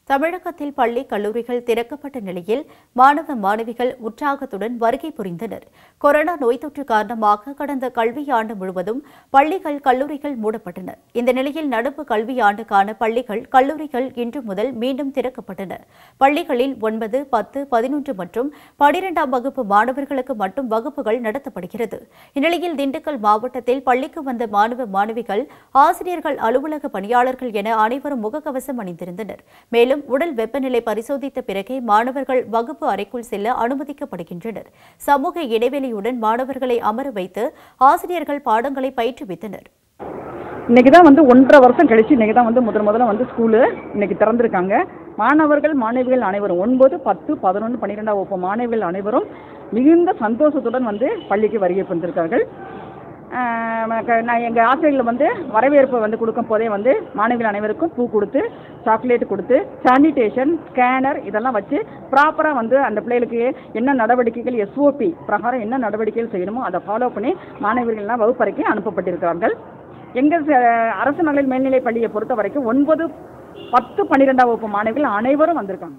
தமிழகத்தில் பள்ளி கல்லூரிகள் திறக்கப்பட்ட நிலையில் மாணவ மாணவிகள் உற்சாகத்துடன் வருகை புரிந்தனர் கொரோனா நோய் தொற்று காரணமாக கடந்த கல்வியாண்டு முழுவதும் பள்ளிகள் கல்லூரிகள் மூடப்பட்டன இந்த நிலையில் நடப்பு கல்வியாண்டுக்கான பள்ளிகள் கல்லூரிகள் இன்று முதல் மீண்டும் திறக்கப்பட்டன பள்ளிகளில் ஒன்பது பத்து பதினொன்று மற்றும் பனிரெண்டாம் வகுப்பு மாணவர்களுக்கு மட்டும் வகுப்புகள் நடத்தப்படுகிறது இந்நிலையில் திண்டுக்கல் மாவட்டத்தில் பள்ளிக்கு வந்த மாணவ மாணவிகள் ஆசிரியர்கள் அலுவலக பணியாளர்கள் என அனைவரும் முகக்கவசம் அணிந்திருந்தனர் மேலும் உடல் வெப்பநிலை பரிசோதித்த பிறகே மாணவர்கள் வகுப்பு அறைக்குள் செல்ல அனுமதிக்கப்படுகின்றனர் சமூக இடைவெளியுடன் மாணவர்களை அமர வைத்து ஆசிரியர்கள் பாடங்களை பயிற்றுவித்தனர் இன்னைக்கு தான் வந்து ஒன்றரை வருஷம் கழிச்சு இன்னைக்கு தான் வந்து முதல் முதல்ல வந்து ஸ்கூலு இன்னைக்கு திறந்திருக்காங்க மாணவர்கள் மாணவிகள் அனைவரும் ஒன்பது பத்து பதினொன்று பன்னிரெண்டாம் வகுப்பு மாணவிகள் அனைவரும் மிகுந்த சந்தோஷத்துடன் வந்து பள்ளிக்கு வருகை வந்திருக்கார்கள் ஆஹ் க- நான் எங்கள் ஆசிரியர்கள் வந்து வரவேற்பு வந்து கொடுக்கும் போதே வந்து மாணவிகள் அனைவருக்கும் பூ கொடுத்து சாக்லேட் கொடுத்து சானிடேஷன் ஸ்கேனர் இதெல்லாம் வச்சு ப்ராப்பராக வந்து அந்த பிள்ளைகளுக்கு என்ன நடவடிக்கைகள் எஸ்ஓபி பிரகாரம் என்ன நடவடிக்கைகள் செய்யணுமோ அதை ஃபாலோ பண்ணி மாணவர்கள்லாம் வகுப்பறைக்கு அனுப்பப்பட்டிருக்கிறார்கள் எங்கள் ச- அரசு மகளிர் மேல்நிலைப் பள்ளியை பொறுத்த வரைக்கும் ஒன்பது பத்து பன்னிரெண்டாம் வகுப்பு மாணவிகள் அனைவரும் வந்திருக்காங்க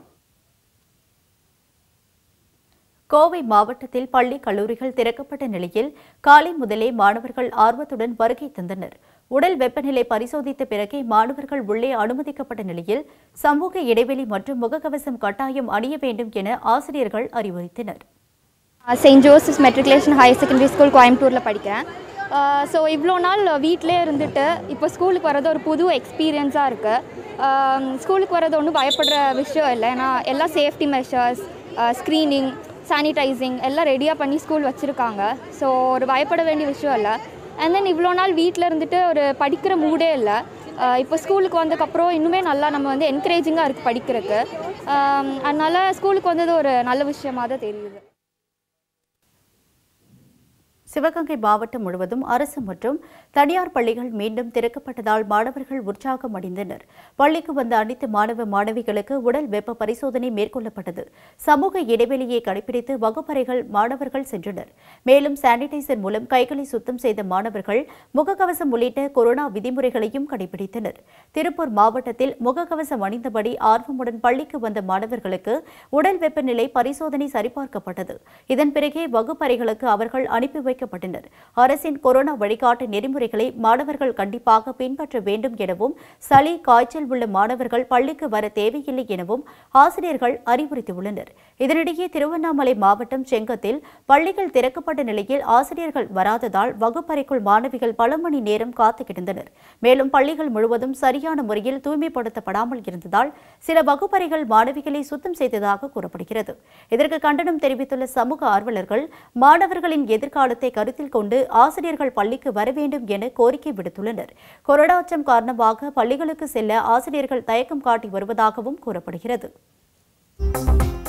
கோவை மாவட்டத்தில் பள்ளி கல்லூரிகள் திறக்கப்பட்ட நிலையில் காலை முதலே மாணவர்கள் ஆர்வத்துடன் வருகை தந்தனர் உடல் வெப்பநிலை பரிசோதித்த பிறகே மாணவர்கள் உள்ளே அனுமதிக்கப்பட்ட நிலையில் சமூக இடைவெளி மற்றும் முகக்கவசம் கட்டாயம் அணிய வேண்டும் என ஆசிரியர்கள் அறிவுறுத்தினர் Saint Joseph's matriculation higher secondary school கோயம்புத்தூரில் படிக்கிறேன் ஸோ இவ்வளோ நாள் வீட்டிலே இருந்துட்டு இப்போ ஸ்கூலுக்கு வர்றது ஒரு புது எக்ஸ்பீரியன்ஸாக இருக்குது ஸ்கூலுக்கு வர்றது ஒன்றும் பயப்படுற விஷயம் இல்லை ஏன்னா எல்லாம் சேஃப்டி மெஷர்ஸ் ஸ்க்ரீனிங் சானிடைசிங் எல்லாம் ரெடியாக பண்ணி ஸ்கூல் வச்சுருக்காங்க ஸோ ஒரு பயப்பட வேண்டிய விஷயம் இல்லை அண்ட் தென் இவ்வளோ நாள் வீட்டில் இருந்துட்டு ஒரு படிக்கிற மூடே இல்லை இப்போ ஸ்கூலுக்கு வந்ததுக்கப்புறம் இன்னுமே நல்லா நம்ம வந்து என்கரேஜிங்காக இருக்குது படிக்கிறதுக்கு அதனால் ஸ்கூலுக்கு வந்தது ஒரு நல்ல விஷயமாக தான் தெரியுது சிவகங்கை மாவட்டம் முழுவதும் அரசு மற்றும் தனியார் பள்ளிகள் மீண்டும் திறக்கப்பட்டதால் மாணவர்கள் உற்சாகம் அடைந்தனர் பள்ளிக்கு வந்த அனைத்து மாணவ மாணவிகளுக்கு உடல் வெப்ப பரிசோதனை மேற்கொள்ளப்பட்டது சமூக இடைவெளியை கடைபிடித்து வகுப்பறைகள் மாணவர்கள் சென்றனர் மேலும் சானிடைசர் மூலம் கைகளை சுத்தம் செய்த மாணவர்கள் முகக்கவசம் உள்ளிட்ட கொரோனா விதிமுறைகளையும் கடைபிடித்தனர் திருப்பூர் மாவட்டத்தில் முகக்கவசம் அணிந்தபடி ஆர்வமுடன் பள்ளிக்கு வந்த மாணவர்களுக்கு உடல் வெப்பநிலை பரிசோதனை சரிபார்க்கப்பட்டது இதன் பிறகே வகுப்பறைகளுக்கு அவர்கள் அனுப்பி வைக்கப்பட்டனர் அரசின் கொரோனா வழிகாட்டு நெறிமுறைகளை மாணவர்கள் கண்டிப்பாக பின்பற்ற வேண்டும் எனவும் சளி காய்ச்சல் உள்ள மாணவர்கள் பள்ளிக்கு வர தேவையில்லை எனவும் ஆசிரியர்கள் அறிவுறுத்தியுள்ளனர் இதனிடையே திருவண்ணாமலை மாவட்டம் செங்கத்தில் பள்ளிகள் திறக்கப்பட்ட நிலையில் ஆசிரியர்கள் வராததால் வகுப்பறைக்குள் மாணவிகள் பல மணி நேரம் காத்து கிடந்தனர் மேலும் பள்ளிகள் முழுவதும் சரியான முறையில் தூய்மைப்படுத்தப்படாமல் இருந்ததால் சில வகுப்பறைகள் மாணவிகளை சுத்தம் செய்ததாக கூறப்படுகிறது இதற்கு கண்டனம் தெரிவித்துள்ள சமூக ஆர்வலர்கள் மாணவர்களின் எதிர்காலத்தை கருத்தில் கொண்டு ஆசிரியர்கள் பள்ளிக்கு வர வேண்டும் என கோரிக்கை விடுத்துள்ளனர் கொரோனா அச்சம் காரணமாக பள்ளிகளுக்கு செல்ல ஆசிரியர்கள் தயக்கம் காட்டி வருவதாகவும் கூறப்படுகிறது